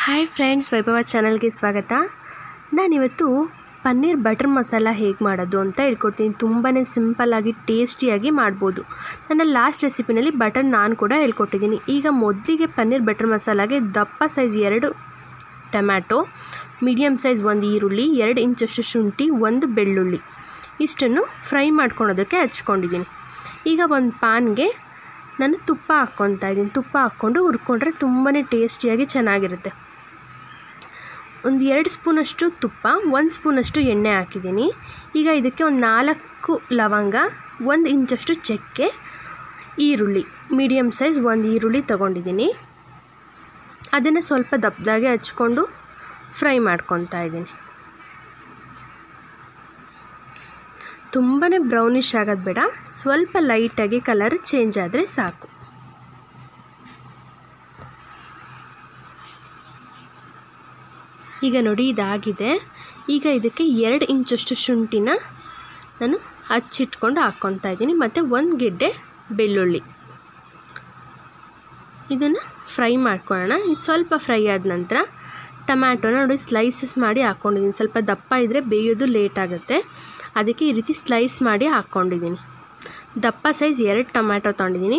hi friends ವೈಭವ ಚಾನಲ್ಗೆ ಸ್ವಾಗತ ನಾನಿವತ್ತು ಪನ್ನೀರ್ ಬಟರ್ ಮಸಾಲ ಹೇಗೆ ಮಾಡೋದು ಅಂತ ಹೇಳ್ಕೊಡ್ತೀನಿ ತುಂಬಾ ಸಿಂಪಲ್ಲಾಗಿ ಟೇಸ್ಟಿಯಾಗಿ ಮಾಡ್ಬೋದು ನನ್ನ ಲಾಸ್ಟ್ ರೆಸಿಪಿನಲ್ಲಿ ಬಟರ್ ನಾನು ಕೂಡ ಹೇಳ್ಕೊಟ್ಟಿದ್ದೀನಿ ಈಗ ಮೊದಲಿಗೆ ಪನ್ನೀರ್ ಬಟರ್ ಮಸಾಲಾಗೆ ದಪ್ಪ ಸೈಜ್ ಎರಡು ಟೊಮ್ಯಾಟೊ ಮೀಡಿಯಮ್ ಸೈಜ್ ಒಂದು ಈರುಳ್ಳಿ ಎರಡು ಇಂಚಷ್ಟು ಶುಂಠಿ ಒಂದು ಬೆಳ್ಳುಳ್ಳಿ ಇಷ್ಟನ್ನು ಫ್ರೈ ಮಾಡ್ಕೊಳೋದಕ್ಕೆ ಹಚ್ಕೊಂಡಿದ್ದೀನಿ ಈಗ ಒಂದು ಪಾನ್ಗೆ ನಾನು ತುಪ್ಪ ಹಾಕ್ಕೊತಾ ಇದ್ದೀನಿ ತುಪ್ಪ ಹಾಕ್ಕೊಂಡು ಹುರ್ಕೊಂಡ್ರೆ ತುಂಬಾ ಟೇಸ್ಟಿಯಾಗಿ ಚೆನ್ನಾಗಿರುತ್ತೆ ಒಂದು ಎರಡು ಸ್ಪೂನಷ್ಟು ತುಪ್ಪ ಒಂದು ಸ್ಪೂನಷ್ಟು ಎಣ್ಣೆ ಹಾಕಿದ್ದೀನಿ ಈಗ ಇದಕ್ಕೆ ಒಂದು ನಾಲ್ಕು ಲವಂಗ ಒಂದು ಇಂಚಷ್ಟು ಚಕ್ಕೆ ಈರುಳ್ಳಿ ಮೀಡಿಯಮ್ ಸೈಜ್ ಒಂದು ಈರುಳ್ಳಿ ತೊಗೊಂಡಿದ್ದೀನಿ ಅದನ್ನು ಸ್ವಲ್ಪ ದಪ್ಪದಾಗೆ ಹಚ್ಕೊಂಡು ಫ್ರೈ ಮಾಡ್ಕೊತಾ ಇದ್ದೀನಿ ತುಂಬಾ ಬ್ರೌನಿಷ್ ಆಗೋದು ಬೇಡ ಸ್ವಲ್ಪ ಲೈಟಾಗಿ ಕಲರ್ ಚೇಂಜ್ ಆದರೆ ಸಾಕು ಈಗ ನೋಡಿ ಇದಾಗಿದೆ ಈಗ ಇದಕ್ಕೆ ಎರಡು ಇಂಚಷ್ಟು ಶುಂಠಿನ ನಾನು ಹಚ್ಚಿಟ್ಕೊಂಡು ಹಾಕ್ಕೊತಾ ಇದ್ದೀನಿ ಮತ್ತು ಒಂದು ಗೆಡ್ಡೆ ಬೆಳ್ಳುಳ್ಳಿ ಇದನ್ನು ಫ್ರೈ ಮಾಡ್ಕೊಳ್ಳೋಣ ಇದು ಸ್ವಲ್ಪ ಫ್ರೈ ಆದ ನಂತರ ಟೊಮ್ಯಾಟೊನ ನೋಡಿ ಸ್ಲೈಸಸ್ ಮಾಡಿ ಹಾಕ್ಕೊಂಡಿದ್ದೀನಿ ಸ್ವಲ್ಪ ದಪ್ಪ ಇದ್ದರೆ ಬೇಯೋದು ಲೇಟ್ ಆಗುತ್ತೆ ಅದಕ್ಕೆ ಈ ರೀತಿ ಸ್ಲೈಸ್ ಮಾಡಿ ಹಾಕ್ಕೊಂಡಿದ್ದೀನಿ ದಪ್ಪ ಸೈಜ್ ಎರಡು ಟೊಮ್ಯಾಟೊ ತೊಗೊಂಡಿದ್ದೀನಿ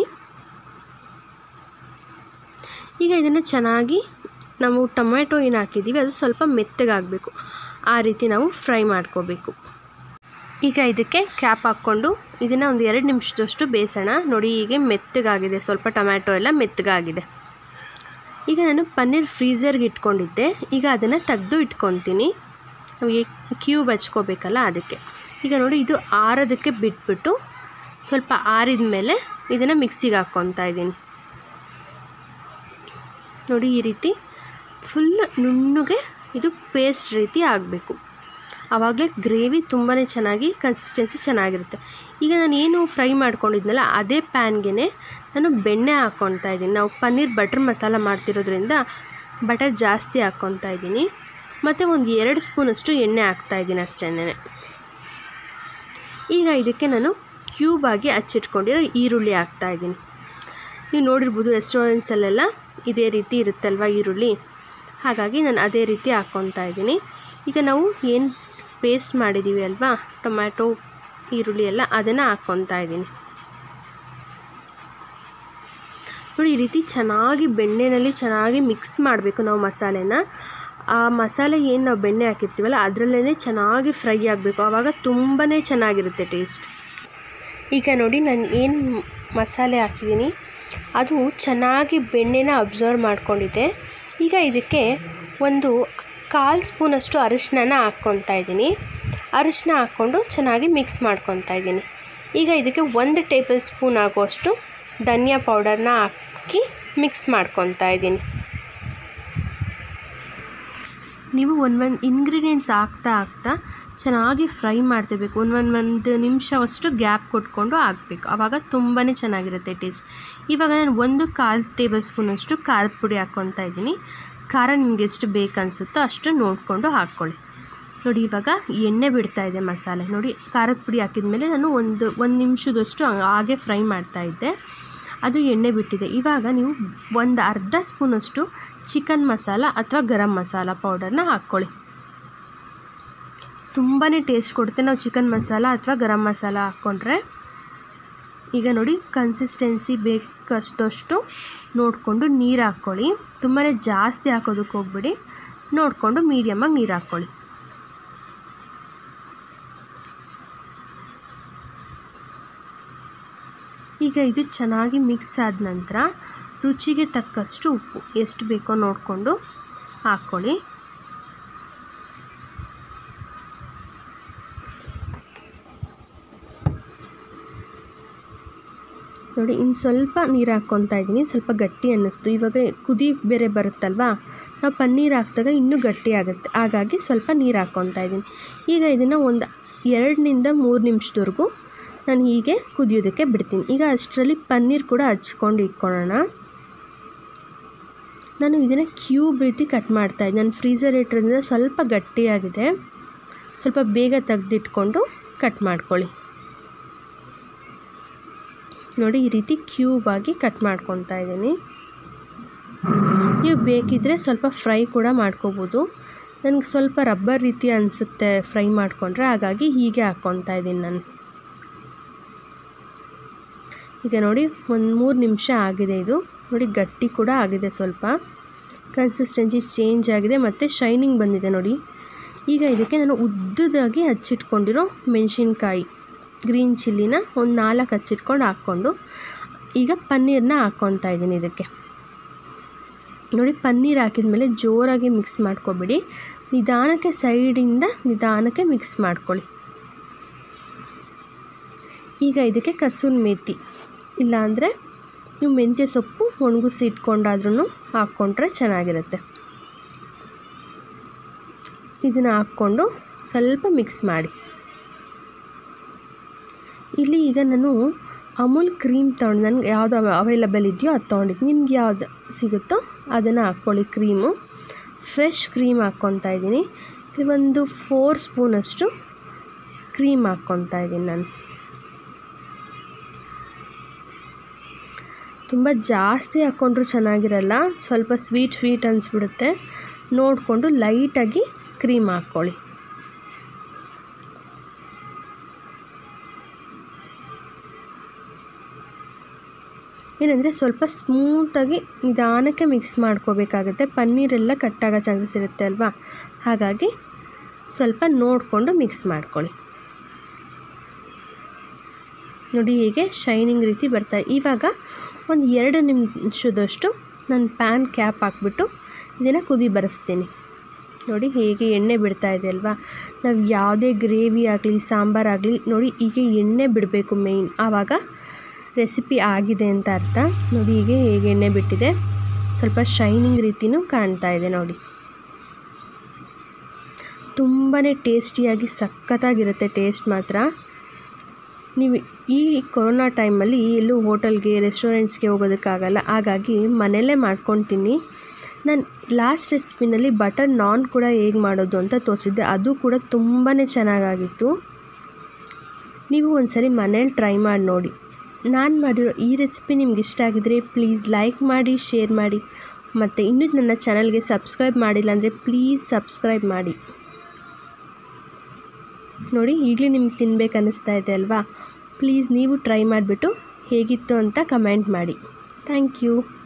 ಈಗ ಇದನ್ನು ಚೆನ್ನಾಗಿ ನಾವು ಟೊಮೆಟೊ ಏನು ಹಾಕಿದ್ದೀವಿ ಅದು ಸ್ವಲ್ಪ ಮೆತ್ತಗಾಗಬೇಕು ಆ ರೀತಿ ನಾವು ಫ್ರೈ ಮಾಡ್ಕೋಬೇಕು ಈಗ ಇದಕ್ಕೆ ಕ್ಯಾಪ್ ಹಾಕ್ಕೊಂಡು ಇದನ್ನು ಒಂದು ಎರಡು ನಿಮಿಷದಷ್ಟು ಬೇಯಿಸೋಣ ನೋಡಿ ಹೀಗೆ ಮೆತ್ತಗಾಗಿದೆ ಸ್ವಲ್ಪ ಟೊಮ್ಯಾಟೊ ಎಲ್ಲ ಮೆತ್ತಗಾಗಿದೆ ಈಗ ನಾನು ಪನ್ನೀರ್ ಫ್ರೀಝರ್ಗೆ ಇಟ್ಕೊಂಡಿದ್ದೆ ಈಗ ಅದನ್ನು ತೆಗೆದು ಇಟ್ಕೊತೀನಿ ನಮಗೆ ಕ್ಯೂಬ್ ಹಚ್ಕೋಬೇಕಲ್ಲ ಅದಕ್ಕೆ ಈಗ ನೋಡಿ ಇದು ಆರೋದಕ್ಕೆ ಬಿಟ್ಬಿಟ್ಟು ಸ್ವಲ್ಪ ಆರಿದ ಮೇಲೆ ಇದನ್ನು ಮಿಕ್ಸಿಗೆ ಹಾಕ್ಕೊತಾ ಇದ್ದೀನಿ ನೋಡಿ ಈ ರೀತಿ ಫುಲ್ ನುಣ್ಣಗೆ ಇದು ಪೇಸ್ಟ್ ರೀತಿ ಆಗಬೇಕು ಆವಾಗಲೇ ಗ್ರೇವಿ ತುಂಬಾ ಚೆನ್ನಾಗಿ ಕನ್ಸಿಸ್ಟೆನ್ಸಿ ಚೆನ್ನಾಗಿರುತ್ತೆ ಈಗ ನಾನು ಏನು ಫ್ರೈ ಮಾಡ್ಕೊಂಡಿದ್ನಲ್ಲ ಅದೇ ಪ್ಯಾನ್ಗೆ ನಾನು ಬೆಣ್ಣೆ ಹಾಕ್ಕೊತಾ ಇದ್ದೀನಿ ನಾವು ಪನ್ನೀರ್ ಬಟರ್ ಮಸಾಲ ಮಾಡ್ತಿರೋದ್ರಿಂದ ಬಟರ್ ಜಾಸ್ತಿ ಹಾಕ್ಕೊತಾ ಇದ್ದೀನಿ ಮತ್ತು ಒಂದು ಎರಡು ಸ್ಪೂನಷ್ಟು ಎಣ್ಣೆ ಹಾಕ್ತಾಯಿದ್ದೀನಿ ಅಷ್ಟೇ ಈಗ ಇದಕ್ಕೆ ನಾನು ಕ್ಯೂಬಾಗಿ ಹಚ್ಚಿಟ್ಕೊಂಡಿರೋ ಈರುಳ್ಳಿ ಹಾಕ್ತಾಯಿದ್ದೀನಿ ನೀವು ನೋಡಿರ್ಬೋದು ರೆಸ್ಟೋರೆಂಟ್ಸಲ್ಲೆಲ್ಲ ಇದೇ ರೀತಿ ಇರುತ್ತಲ್ವ ಈರುಳ್ಳಿ ಹಾಗಾಗಿ ನಾನು ಅದೇ ರೀತಿ ಹಾಕ್ಕೊತಾ ಇದ್ದೀನಿ ಈಗ ನಾವು ಏನು ಪೇಸ್ಟ್ ಮಾಡಿದ್ದೀವಿ ಅಲ್ವಾ ಟೊಮ್ಯಾಟೊ ಈರುಳ್ಳಿ ಎಲ್ಲ ಅದನ್ನು ಹಾಕ್ಕೊತಾ ಇದ್ದೀನಿ ನೋಡಿ ಈ ರೀತಿ ಚೆನ್ನಾಗಿ ಬೆಣ್ಣೆಯಲ್ಲಿ ಚೆನ್ನಾಗಿ ಮಿಕ್ಸ್ ಮಾಡಬೇಕು ನಾವು ಮಸಾಲೆನ ಆ ಮಸಾಲೆ ಏನು ನಾವು ಬೆಣ್ಣೆ ಹಾಕಿರ್ತೀವಲ್ಲ ಅದರಲ್ಲೇ ಚೆನ್ನಾಗಿ ಫ್ರೈ ಆಗಬೇಕು ಆವಾಗ ತುಂಬಾ ಚೆನ್ನಾಗಿರುತ್ತೆ ಟೇಸ್ಟ್ ಈಗ ನೋಡಿ ನಾನು ಏನು ಮಸಾಲೆ ಹಾಕಿದ್ದೀನಿ ಅದು ಚೆನ್ನಾಗಿ ಬೆಣ್ಣೆನ ಅಬ್ಸರ್ವ್ ಮಾಡ್ಕೊಂಡಿದೆ ಈಗ ಇದಕ್ಕೆ ಒಂದು ಕಾಲು ಸ್ಪೂನಷ್ಟು ಅರಿಶಿನ ಹಾಕ್ಕೊತಾ ಇದ್ದೀನಿ ಅರಿಶಿನ ಹಾಕ್ಕೊಂಡು ಚೆನ್ನಾಗಿ ಮಿಕ್ಸ್ ಮಾಡ್ಕೊತಾ ಇದ್ದೀನಿ ಈಗ ಇದಕ್ಕೆ ಒಂದು ಟೇಬಲ್ ಸ್ಪೂನ್ ಆಗುವಷ್ಟು ಧನಿಯಾ ಪೌಡರ್ನ ಹಾಕಿ ಮಿಕ್ಸ್ ಮಾಡ್ಕೊತಾ ಇದ್ದೀನಿ ನೀವು ಒಂದೊಂದು ಇಂಗ್ರೀಡಿಯೆಂಟ್ಸ್ ಹಾಕ್ತಾ ಹಾಕ್ತಾ ಚೆನ್ನಾಗಿ ಫ್ರೈ ಮಾಡ್ತಿರ್ಬೇಕು ಒಂದು ಒಂದು ಒಂದು ನಿಮಿಷವಷ್ಟು ಗ್ಯಾಪ್ ಕೊಟ್ಕೊಂಡು ಹಾಕಬೇಕು ಆವಾಗ ತುಂಬಾ ಚೆನ್ನಾಗಿರುತ್ತೆ ಟೇಸ್ಟ್ ಇವಾಗ ನಾನು ಒಂದು ಕಾಲು ಟೇಬಲ್ ಸ್ಪೂನಷ್ಟು ಖಾರದ ಪುಡಿ ಹಾಕ್ಕೊತಾ ಇದ್ದೀನಿ ಖಾರ ನಿಮ್ಗೆ ಎಷ್ಟು ಬೇಕು ಅನಿಸುತ್ತೋ ಅಷ್ಟು ನೋಡಿಕೊಂಡು ಹಾಕ್ಕೊಳ್ಳಿ ನೋಡಿ ಇವಾಗ ಎಣ್ಣೆ ಬಿಡ್ತಾ ಇದೆ ಮಸಾಲೆ ನೋಡಿ ಖಾರದ ಪುಡಿ ಹಾಕಿದ ನಾನು ಒಂದು ಒಂದು ನಿಮಿಷದಷ್ಟು ಹಾಗೆ ಫ್ರೈ ಮಾಡ್ತಾಯಿದ್ದೆ ಅದು ಎಣ್ಣೆ ಬಿಟ್ಟಿದೆ ಇವಾಗ ನೀವು ಒಂದು ಅರ್ಧ ಸ್ಪೂನಷ್ಟು ಚಿಕನ್ ಮಸಾಲ ಅಥವಾ ಗರಂ ಮಸಾಲ ಪೌಡರ್ನ ಹಾಕ್ಕೊಳ್ಳಿ ತುಂಬಾ ಟೇಸ್ಟ್ ಕೊಡುತ್ತೆ ನಾವು ಚಿಕನ್ ಮಸಾಲ ಅಥವಾ ಗರಂ ಮಸಾಲ ಹಾಕ್ಕೊಂಡ್ರೆ ಈಗ ನೋಡಿ ಕನ್ಸಿಸ್ಟೆನ್ಸಿ ಬೇಕಷ್ಟಷ್ಟು ನೋಡಿಕೊಂಡು ನೀರು ಹಾಕ್ಕೊಳ್ಳಿ ತುಂಬಾ ಜಾಸ್ತಿ ಹಾಕೋದಕ್ಕೆ ಹೋಗ್ಬಿಡಿ ನೋಡಿಕೊಂಡು ಮೀಡಿಯಮಾಗಿ ನೀರು ಹಾಕ್ಕೊಳ್ಳಿ ಈಗ ಇದು ಚೆನ್ನಾಗಿ ಮಿಕ್ಸ್ ಆದ ನಂತರ ರುಚಿಗೆ ತಕ್ಕಷ್ಟು ಉಪ್ಪು ಎಷ್ಟು ಬೇಕೋ ನೋಡಿಕೊಂಡು ಹಾಕ್ಕೊಳ್ಳಿ ನೋಡಿ ಇನ್ನು ಸ್ವಲ್ಪ ನೀರು ಹಾಕ್ಕೊತಾ ಇದ್ದೀನಿ ಸ್ವಲ್ಪ ಗಟ್ಟಿ ಅನ್ನಿಸ್ತು ಇವಾಗ ಕುದಿ ಬೇರೆ ಬರುತ್ತಲ್ವಾ ನಾವು ಪನ್ನೀರ್ ಹಾಕಿದಾಗ ಇನ್ನೂ ಗಟ್ಟಿ ಆಗುತ್ತೆ ಹಾಗಾಗಿ ಸ್ವಲ್ಪ ನೀರು ಹಾಕ್ಕೊತಾ ಇದ್ದೀನಿ ಈಗ ಇದನ್ನು ಒಂದು ಎರಡರಿಂದ ಮೂರು ನಿಮಿಷದವರೆಗೂ ನಾನು ಹೀಗೆ ಕುದಿಯೋದಕ್ಕೆ ಬಿಡ್ತೀನಿ ಈಗ ಅಷ್ಟರಲ್ಲಿ ಪನ್ನೀರ್ ಕೂಡ ಹಚ್ಕೊಂಡು ಇಟ್ಕೊಳ್ಳೋಣ ನಾನು ಇದನ್ನು ಕ್ಯೂಬ್ ರೀತಿ ಕಟ್ ಮಾಡ್ತಾಯಿದ್ದೆ ನಾನು ಫ್ರೀಝರ್ ಇಟ್ಟಿರೋದ್ರಿಂದ ಸ್ವಲ್ಪ ಗಟ್ಟಿಯಾಗಿದೆ ಸ್ವಲ್ಪ ಬೇಗ ತೆಗೆದಿಟ್ಕೊಂಡು ಕಟ್ ಮಾಡ್ಕೊಳ್ಳಿ ನೋಡಿ ಈ ರೀತಿ ಕ್ಯೂಬ್ ಆಗಿ ಕಟ್ ಮಾಡ್ಕೊತಾ ಇದ್ದೀನಿ ನೀವು ಬೇಕಿದ್ದರೆ ಸ್ವಲ್ಪ ಫ್ರೈ ಕೂಡ ಮಾಡ್ಕೋಬೋದು ನನಗೆ ಸ್ವಲ್ಪ ರಬ್ಬರ್ ರೀತಿ ಅನಿಸುತ್ತೆ ಫ್ರೈ ಮಾಡಿಕೊಂಡ್ರೆ ಹಾಗಾಗಿ ಹೀಗೆ ಹಾಕ್ಕೊತಾ ಇದ್ದೀನಿ ನಾನು ಈಗ ನೋಡಿ ಒಂದು ಮೂರು ನಿಮಿಷ ಆಗಿದೆ ಇದು ನೋಡಿ ಗಟ್ಟಿ ಕೂಡ ಆಗಿದೆ ಸ್ವಲ್ಪ ಕನ್ಸಿಸ್ಟೆನ್ಸಿ ಚೇಂಜ್ ಆಗಿದೆ ಮತ್ತು ಶೈನಿಂಗ್ ಬಂದಿದೆ ನೋಡಿ ಈಗ ಇದಕ್ಕೆ ನಾನು ಉದ್ದದಾಗಿ ಹಚ್ಚಿಟ್ಕೊಂಡಿರೋ ಮೆಣಸಿನ್ಕಾಯಿ ಗ್ರೀನ್ ಚಿಲ್ಲಿನ ಒಂದು ನಾಲ್ಕು ಹಚ್ಚಿಟ್ಕೊಂಡು ಹಾಕ್ಕೊಂಡು ಈಗ ಪನ್ನೀರನ್ನ ಹಾಕ್ಕೊತಾ ಇದ್ದೀನಿ ಇದಕ್ಕೆ ನೋಡಿ ಪನ್ನೀರ್ ಹಾಕಿದ್ಮೇಲೆ ಜೋರಾಗಿ ಮಿಕ್ಸ್ ಮಾಡ್ಕೊಬೇಡಿ ನಿಧಾನಕ್ಕೆ ಸೈಡಿಂದ ನಿಧಾನಕ್ಕೆ ಮಿಕ್ಸ್ ಮಾಡ್ಕೊಳ್ಳಿ ಈಗ ಇದಕ್ಕೆ ಕಸೂರಿ ಮೇಥಿ ಇಲ್ಲಾಂದರೆ ನೀವು ಮೆಂತ್ಯ ಸೊಪ್ಪು ಒಣಗಿಸಿ ಇಟ್ಕೊಂಡಾದ್ರೂ ಹಾಕ್ಕೊಂಡ್ರೆ ಚೆನ್ನಾಗಿರುತ್ತೆ ಇದನ್ನು ಹಾಕ್ಕೊಂಡು ಸ್ವಲ್ಪ ಮಿಕ್ಸ್ ಮಾಡಿ ಇಲ್ಲಿ ಈಗ ನಾನು ಅಮೂಲ್ ಕ್ರೀಮ್ ತೊಗೊಂಡು ನನಗೆ ಯಾವುದು ಅವೈಲಬಲ್ ಇದೆಯೋ ಅದು ತೊಗೊಂಡಿದ್ದು ನಿಮ್ಗೆ ಯಾವ್ದು ಸಿಗುತ್ತೋ ಅದನ್ನು ಹಾಕ್ಕೊಳ್ಳಿ ಕ್ರೀಮು ಫ್ರೆಶ್ ಕ್ರೀಮ್ ಹಾಕ್ಕೊತಾ ಇದ್ದೀನಿ ಇಲ್ಲಿ ಒಂದು ಫೋರ್ ಸ್ಪೂನಷ್ಟು ಕ್ರೀಮ್ ಹಾಕ್ಕೊತಾ ಇದ್ದೀನಿ ನಾನು ತುಂಬ ಜಾಸ್ತಿ ಹಾಕ್ಕೊಂಡ್ರೂ ಚೆನ್ನಾಗಿರಲ್ಲ ಸ್ವಲ್ಪ ಸ್ವೀಟ್ ಸ್ವೀಟ್ ಅನಿಸ್ಬಿಡುತ್ತೆ ನೋಡಿಕೊಂಡು ಲೈಟಾಗಿ ಕ್ರೀಮ್ ಹಾಕ್ಕೊಳ್ಳಿ ಏನಂದರೆ ಸ್ವಲ್ಪ ಸ್ಮೂತಾಗಿ ನಿಧಾನಕ್ಕೆ ಮಿಕ್ಸ್ ಮಾಡ್ಕೋಬೇಕಾಗುತ್ತೆ ಪನ್ನೀರೆಲ್ಲ ಕಟ್ಟಾಗೋ ಚಾನ್ಸಸ್ ಇರುತ್ತೆ ಅಲ್ವಾ ಹಾಗಾಗಿ ಸ್ವಲ್ಪ ನೋಡಿಕೊಂಡು ಮಿಕ್ಸ್ ಮಾಡ್ಕೊಳ್ಳಿ ನೋಡಿ ಹೀಗೆ ಶೈನಿಂಗ್ ರೀತಿ ಬರ್ತಾ ಇವಾಗ ಒಂದು ಎರಡು ನಿಮಿಷದಷ್ಟು ನಾನು ಪ್ಯಾನ್ ಕ್ಯಾಪ್ ಹಾಕ್ಬಿಟ್ಟು ಇದನ್ನು ಕುದಿ ಬರೆಸ್ತೀನಿ ನೋಡಿ ಹೇಗೆ ಎಣ್ಣೆ ಬಿಡ್ತಾ ಇದೆ ಅಲ್ವಾ ನಾವು ಯಾವುದೇ ಗ್ರೇವಿ ಆಗಲಿ ಸಾಂಬಾರಾಗಲಿ ನೋಡಿ ಹೀಗೆ ಎಣ್ಣೆ ಬಿಡಬೇಕು ಮೇಯ್ನ್ ಆವಾಗ ರೆಸಿಪಿ ಆಗಿದೆ ಅಂತ ಅರ್ಥ ನೋಡಿ ಹೀಗೆ ಹೇಗೆ ಎಣ್ಣೆ ಬಿಟ್ಟಿದೆ ಸ್ವಲ್ಪ ಶೈನಿಂಗ್ ರೀತಿಯೂ ಕಾಣ್ತಾ ಇದೆ ನೋಡಿ ತುಂಬಾ ಟೇಸ್ಟಿಯಾಗಿ ಸಖತ್ತಾಗಿರುತ್ತೆ ಟೇಸ್ಟ್ ಮಾತ್ರ ನೀವು ಈ ಕೊರೋನಾ ಟೈಮಲ್ಲಿ ಎಲ್ಲೂ ಹೋಟೆಲ್ಗೆ ರೆಸ್ಟೋರೆಂಟ್ಸ್ಗೆ ಹೋಗೋದಕ್ಕಾಗಲ್ಲ ಹಾಗಾಗಿ ಮನೆಯಲ್ಲೇ ಮಾಡ್ಕೊತೀನಿ ನಾನು ಲಾಸ್ಟ್ ರೆಸಿಪಿನಲ್ಲಿ ಬಟರ್ ನಾನ್ ಕೂಡ ಹೇಗೆ ಮಾಡೋದು ಅಂತ ತೋರಿಸಿದ್ದೆ ಅದು ಕೂಡ ತುಂಬಾ ಚೆನ್ನಾಗಾಗಿತ್ತು ನೀವು ಒಂದ್ಸರಿ ಮನೇಲಿ ಟ್ರೈ ಮಾಡಿ ನೋಡಿ ನಾನು ಮಾಡಿರೋ ಈ ರೆಸಿಪಿ ನಿಮ್ಗೆ ಇಷ್ಟ ಆಗಿದ್ರೆ ಪ್ಲೀಸ್ ಲೈಕ್ ಮಾಡಿ ಶೇರ್ ಮಾಡಿ ಮತ್ತು ಇನ್ನೂ ನನ್ನ ಚಾನಲ್ಗೆ ಸಬ್ಸ್ಕ್ರೈಬ್ ಮಾಡಿಲ್ಲ ಅಂದರೆ ಪ್ಲೀಸ್ ಸಬ್ಸ್ಕ್ರೈಬ್ ಮಾಡಿ ನೋಡಿ ಈಗಲೇ ನಿಮ್ಗೆ ತಿನ್ಬೇಕು ಅನ್ನಿಸ್ತಾ ಇದೆ ಅಲ್ವಾ ಪ್ಲೀಸ್ ನೀವು ಟ್ರೈ ಮಾಡಿಬಿಟ್ಟು ಹೇಗಿತ್ತು ಅಂತ ಕಮೆಂಟ್ ಮಾಡಿ ಥ್ಯಾಂಕ್ ಯು